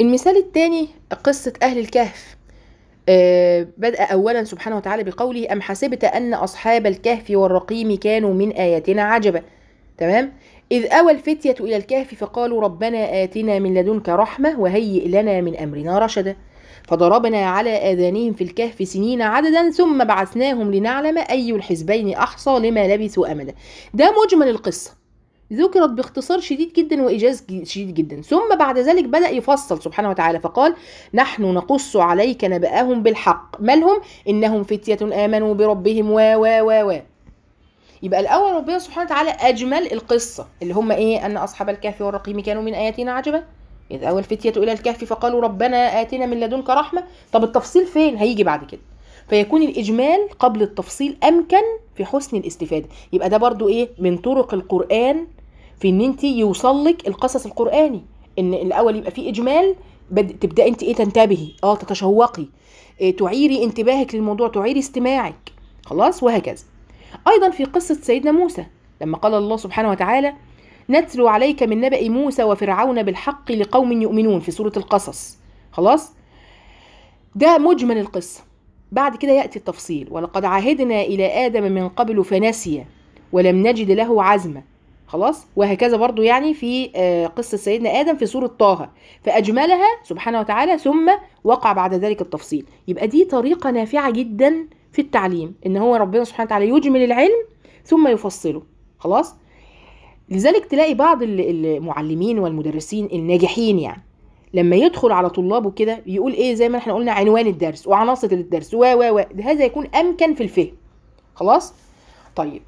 المثال الثاني قصة أهل الكهف آه، بدأ أولا سبحانه وتعالى بقوله أم حسبت أن أصحاب الكهف والرقيم كانوا من آياتنا عجبا تمام إذ أوى الفتية إلى الكهف فقالوا ربنا آتنا من لدنك رحمة وهيئ لنا من أمرنا رشدا فضربنا على آذانهم في الكهف سنين عددا ثم بعثناهم لنعلم أي الحزبين أحصى لما لبثوا أمدا ده مجمل القصة ذكرت باختصار شديد جدا وإيجاز ج- شديد جدا ثم بعد ذلك بدأ يفصل سبحانه وتعالى فقال نحن نقص عليك نبأهم بالحق مالهم إنهم فتية آمنوا بربهم و و و و يبقى الأول ربنا سبحانه وتعالى أجمل القصة اللي هم إيه أن أصحاب الكهف والرقيم كانوا من آياتنا عجبا إذ أوى الفتية إلى الكهف فقالوا ربنا آتنا من لدنك رحمة طب التفصيل فين هيجي بعد كده فيكون الإجمال قبل التفصيل أمكن في حسن الاستفادة يبقى ده برضو إيه من طرق القرآن في ان انت يوصل لك القصص القراني ان الاول يبقى في اجمال بد... تبداي انت ايه تنتبهي اه تتشوقي إيه تعيري انتباهك للموضوع تعيري استماعك خلاص وهكذا ايضا في قصه سيدنا موسى لما قال الله سبحانه وتعالى نتلو عليك من نبأ موسى وفرعون بالحق لقوم يؤمنون في سورة القصص خلاص ده مجمل القصة بعد كده يأتي التفصيل ولقد عهدنا إلى آدم من قبل فنسي ولم نجد له عزما خلاص وهكذا برضو يعني في آه، قصة سيدنا آدم في سورة طه فأجملها سبحانه وتعالى ثم وقع بعد ذلك التفصيل يبقى دي طريقة نافعة جدا في التعليم إن هو ربنا سبحانه وتعالى يجمل العلم ثم يفصله خلاص لذلك تلاقي بعض ال- المعلمين والمدرسين الناجحين يعني لما يدخل على طلابه كده يقول ايه زي ما احنا قلنا عنوان الدرس وعناصر الدرس و و و هذا يكون امكن في الفهم خلاص طيب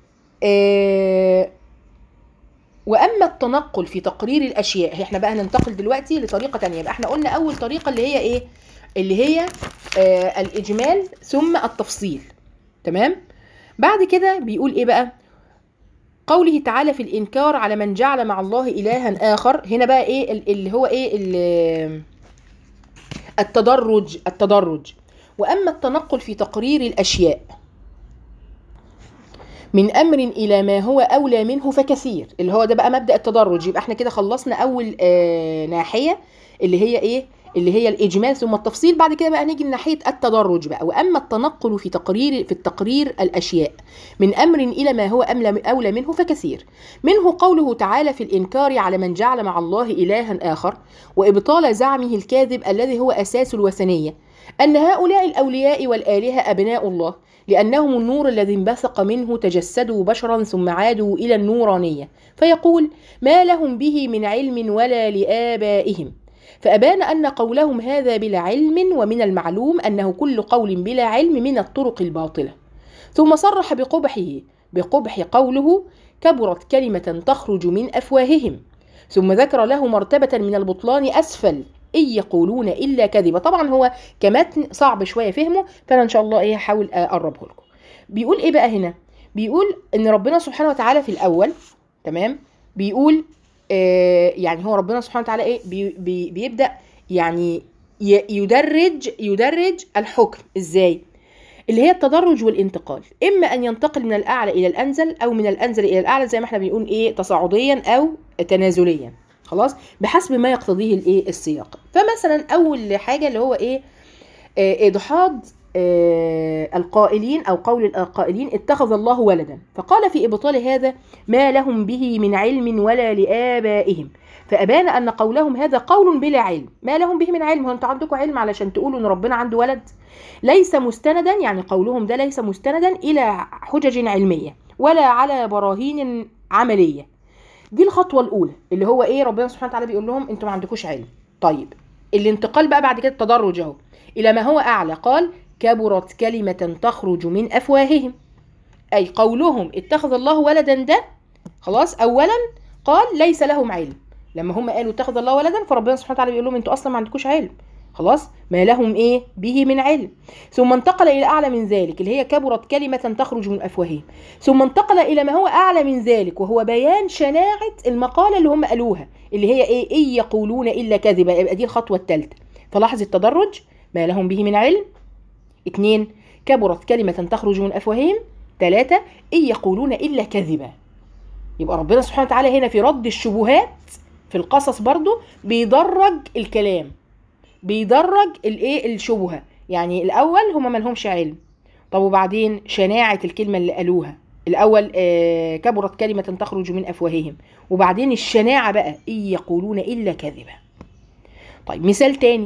آه واما التنقل في تقرير الاشياء احنا بقى ننتقل دلوقتي لطريقه تانية بقى احنا قلنا اول طريقه اللي هي ايه اللي هي آه الاجمال ثم التفصيل تمام بعد كده بيقول ايه بقى قوله تعالى في الانكار على من جعل مع الله الها اخر هنا بقى ايه ال- اللي هو ايه ال- التدرج التدرج واما التنقل في تقرير الاشياء من امر الى ما هو اولى منه فكثير اللي هو ده بقى مبدا التدرج يبقى احنا كده خلصنا اول آه ناحيه اللي هي ايه اللي هي الاجمال ثم التفصيل بعد كده بقى نيجي لناحيه التدرج بقى واما التنقل في تقرير في التقرير الاشياء من امر الى ما هو أمل- اولى منه فكثير منه قوله تعالى في الانكار على من جعل مع الله الها اخر وابطال زعمه الكاذب الذي هو اساس الوثنيه ان هؤلاء الاولياء والالهه ابناء الله لأنهم النور الذي انبثق منه تجسدوا بشرا ثم عادوا إلى النورانية فيقول ما لهم به من علم ولا لآبائهم فأبان أن قولهم هذا بلا علم ومن المعلوم أنه كل قول بلا علم من الطرق الباطلة ثم صرح بقبحه بقبح قوله كبرت كلمة تخرج من أفواههم ثم ذكر له مرتبة من البطلان أسفل إن يقولون إلا كذبا طبعا هو كمتن صعب شوية فهمه فأنا إن شاء الله إيه هحاول أقربه لكم بيقول إيه بقى هنا بيقول إن ربنا سبحانه وتعالى في الأول تمام بيقول آه يعني هو ربنا سبحانه وتعالى إيه بي بي بيبدأ يعني ي- يدرج يدرج الحكم إزاي اللي هي التدرج والانتقال اما ان ينتقل من الاعلى الى الانزل او من الانزل الى الاعلى زي ما احنا بنقول ايه تصاعديا او تنازليا خلاص بحسب ما يقتضيه الايه السياق فمثلا اول حاجه اللي هو ايه آه، إدحاض آه، القائلين أو قول القائلين اتخذ الله ولدا فقال في إبطال هذا ما لهم به من علم ولا لآبائهم فأبان أن قولهم هذا قول بلا علم ما لهم به من علم هو أنتوا عندكم علم علشان تقولوا أن ربنا عنده ولد ليس مستندا يعني قولهم ده ليس مستندا إلى حجج علمية ولا على براهين عملية دي الخطوة الأولى اللي هو إيه ربنا سبحانه وتعالى بيقول لهم أنتوا ما عندكوش علم طيب الانتقال بقى بعد كده التدرج اهو الى ما هو اعلى قال كبرت كلمة تخرج من افواههم اي قولهم اتخذ الله ولدا ده خلاص اولا قال ليس لهم علم لما هم قالوا اتخذ الله ولدا فربنا سبحانه وتعالى بيقول لهم انتوا اصلا ما عندكوش علم خلاص ما لهم ايه به من علم ثم انتقل الى اعلى من ذلك اللي هي كبرت كلمة تخرج من افواههم ثم انتقل الى ما هو اعلى من ذلك وهو بيان شناعة المقالة اللي هم قالوها اللي هي ايه ان يقولون الا كذبا يبقى دي الخطوة الثالثة فلاحظ التدرج ما لهم به من علم اثنين كبرت كلمة تخرج من أفواههم ثلاثة إن يقولون إلا كذبا يبقى ربنا سبحانه وتعالى هنا في رد الشبهات في القصص برضو بيدرج الكلام بيدرج الايه الشبهه يعني الاول هما ما لهمش علم طب وبعدين شناعه الكلمه اللي قالوها الاول آه كبرت كلمه تخرج من افواههم وبعدين الشناعه بقى ان يقولون الا كذبا طيب مثال تاني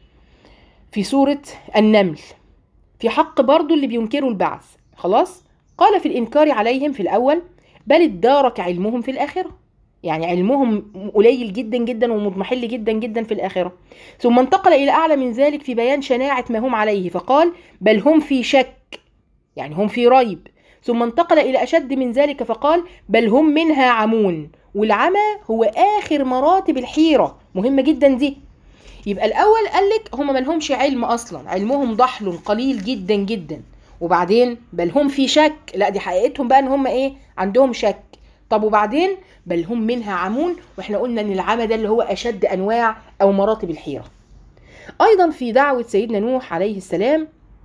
في سوره النمل في حق برضو اللي بينكروا البعث خلاص قال في الانكار عليهم في الاول بل ادارك علمهم في الاخره يعني علمهم قليل جدا جدا ومضمحل جدا جدا في الآخرة ثم انتقل إلى أعلى من ذلك في بيان شناعة ما هم عليه فقال بل هم في شك يعني هم في ريب ثم انتقل إلى أشد من ذلك فقال بل هم منها عمون والعمى هو آخر مراتب الحيرة مهمة جدا دي يبقى الأول قال لك هم ملهمش علم أصلا علمهم ضحل قليل جدا جدا وبعدين بل هم في شك لا دي حقيقتهم بقى ان هم ايه عندهم شك طب وبعدين بل هم منها عمون واحنا قلنا ان العمى ده اللي هو اشد انواع او مراتب الحيره ايضا في دعوه سيدنا نوح عليه السلام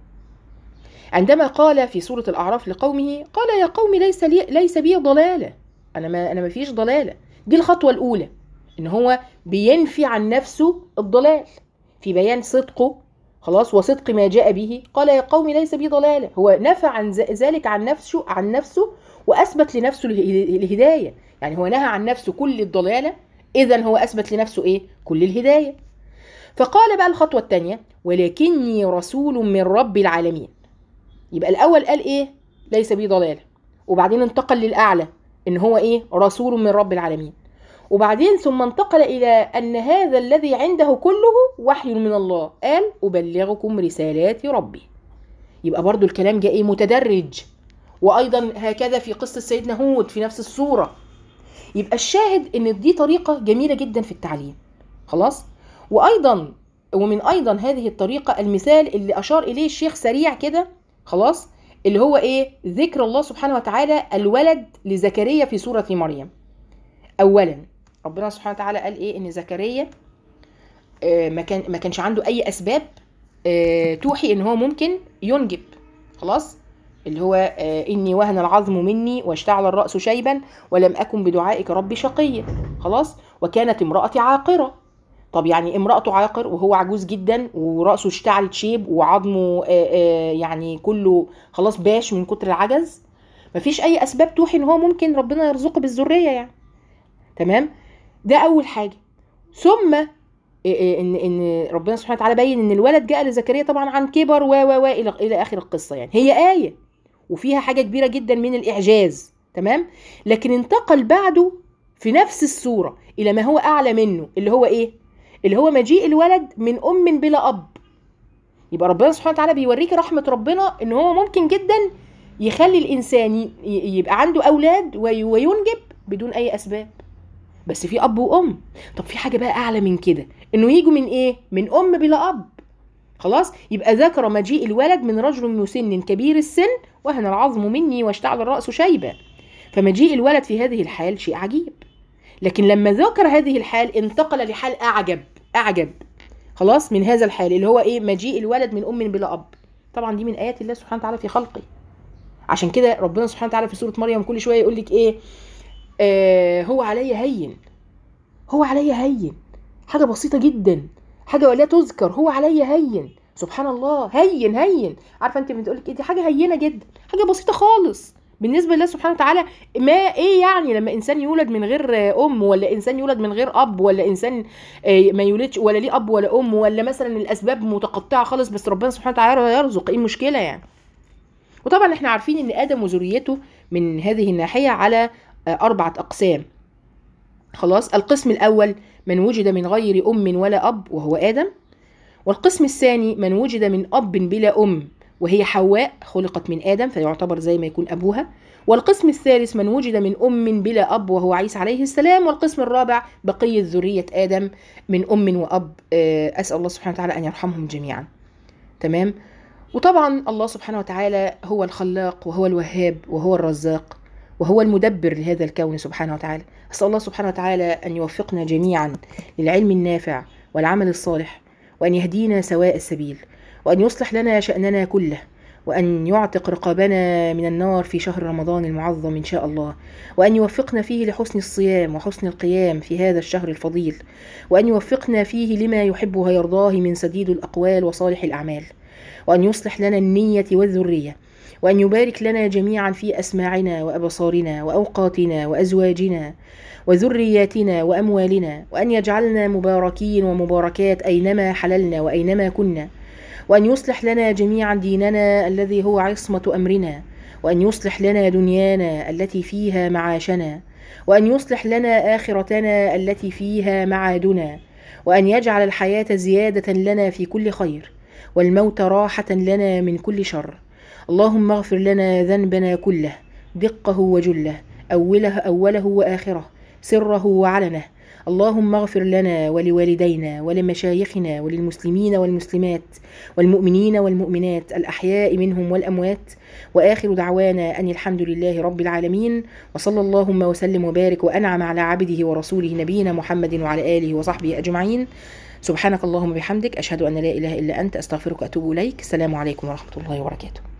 عندما قال في سوره الاعراف لقومه قال يا قوم ليس لي ليس بي ضلاله انا ما انا ما فيش ضلاله دي الخطوه الاولى ان هو بينفي عن نفسه الضلال في بيان صدقه خلاص وصدق ما جاء به قال يا قوم ليس بي ضلاله هو نفى عن ذلك عن نفسه عن نفسه واثبت لنفسه الهدايه يعني هو نهى عن نفسه كل الضلاله اذا هو اثبت لنفسه ايه كل الهدايه فقال بقى الخطوه الثانيه ولكني رسول من رب العالمين يبقى الاول قال ايه ليس بي ضلاله وبعدين انتقل للاعلى ان هو ايه رسول من رب العالمين وبعدين ثم انتقل الى ان هذا الذي عنده كله وحي من الله قال ابلغكم رسالات ربي يبقى برضو الكلام جاء ايه متدرج وايضا هكذا في قصه سيدنا هود في نفس الصوره يبقى الشاهد ان دي طريقه جميله جدا في التعليم خلاص وايضا ومن ايضا هذه الطريقه المثال اللي اشار اليه الشيخ سريع كده خلاص اللي هو ايه ذكر الله سبحانه وتعالى الولد لزكريا في سوره مريم اولا ربنا سبحانه وتعالى قال ايه ان زكريا آه ما كان ما كانش عنده اي اسباب آه توحي ان هو ممكن ينجب خلاص اللي هو آه إني وهن العظم مني واشتعل الرأس شيبا ولم أكن بدعائك ربي شقيا خلاص وكانت امرأتي عاقرة طب يعني امرأته عاقر وهو عجوز جدا ورأسه اشتعلت شيب وعظمه آآ آآ يعني كله خلاص باش من كتر العجز مفيش أي أسباب توحي إن هو ممكن ربنا يرزقه بالذرية يعني تمام ده أول حاجة ثم ان ان ربنا سبحانه وتعالى بين ان الولد جاء لزكريا طبعا عن كبر و و و الى الى اخر القصه يعني هي ايه وفيها حاجه كبيره جدا من الاعجاز تمام لكن انتقل بعده في نفس الصوره الى ما هو اعلى منه اللي هو ايه اللي هو مجيء الولد من ام بلا اب يبقى ربنا سبحانه وتعالى بيوريك رحمه ربنا ان هو ممكن جدا يخلي الانسان يبقى عنده اولاد وينجب بدون اي اسباب بس في اب وام طب في حاجه بقى اعلى من كده انه يجوا من ايه من ام بلا اب خلاص يبقى ذكر مجيء الولد من رجل مسن كبير السن وهن العظم مني واشتعل الراس شيبا فمجيء الولد في هذه الحال شيء عجيب لكن لما ذكر هذه الحال انتقل لحال اعجب اعجب خلاص من هذا الحال اللي هو ايه مجيء الولد من ام بلا اب طبعا دي من ايات الله سبحانه وتعالى في خلقه عشان كده ربنا سبحانه وتعالى في سوره مريم كل شويه يقول لك ايه آه هو علي هين هو علي هين حاجة بسيطة جدا حاجة ولا تذكر هو علي هين سبحان الله هين هين عارفة انت بتقولك ايه دي حاجة هينة جدا حاجة بسيطة خالص بالنسبة لله سبحانه وتعالى ما ايه يعني لما انسان يولد من غير ام ولا انسان يولد من غير اب ولا انسان ما يولدش ولا ليه اب ولا ام ولا مثلا الاسباب متقطعة خالص بس ربنا سبحانه وتعالى يرزق ايه المشكلة يعني وطبعا احنا عارفين ان ادم وذريته من هذه الناحية على أربعة أقسام خلاص القسم الأول من وجد من غير أم ولا أب وهو آدم والقسم الثاني من وجد من أب بلا أم وهي حواء خلقت من آدم فيعتبر زي ما يكون أبوها والقسم الثالث من وجد من أم بلا أب وهو عيسى عليه السلام والقسم الرابع بقية ذرية آدم من أم وأب أسأل الله سبحانه وتعالى أن يرحمهم جميعا تمام وطبعا الله سبحانه وتعالى هو الخلاق وهو الوهاب وهو الرزاق وهو المدبر لهذا الكون سبحانه وتعالى أسأل الله سبحانه وتعالى أن يوفقنا جميعا للعلم النافع والعمل الصالح وأن يهدينا سواء السبيل وأن يصلح لنا شأننا كله وأن يعتق رقابنا من النار في شهر رمضان المعظم إن شاء الله وأن يوفقنا فيه لحسن الصيام وحسن القيام في هذا الشهر الفضيل وأن يوفقنا فيه لما يحب ويرضاه من سديد الأقوال وصالح الأعمال وأن يصلح لنا النية والذرية وأن يبارك لنا جميعا في أسماعنا وأبصارنا وأوقاتنا وأزواجنا وذرياتنا وأموالنا وأن يجعلنا مباركين ومباركات أينما حللنا وأينما كنا وأن يصلح لنا جميعا ديننا الذي هو عصمة أمرنا وأن يصلح لنا دنيانا التي فيها معاشنا وأن يصلح لنا آخرتنا التي فيها معادنا وأن يجعل الحياة زيادة لنا في كل خير والموت راحة لنا من كل شر اللهم اغفر لنا ذنبنا كله دقه وجله أوله أوله وآخره سره وعلنه اللهم اغفر لنا ولوالدينا ولمشايخنا وللمسلمين والمسلمات والمؤمنين والمؤمنات الأحياء منهم والأموات وآخر دعوانا أن الحمد لله رب العالمين وصلى اللهم وسلم وبارك وأنعم على عبده ورسوله نبينا محمد وعلى آله وصحبه أجمعين سبحانك اللهم بحمدك أشهد أن لا إله إلا أنت أستغفرك وأتوب إليك السلام عليكم ورحمة الله وبركاته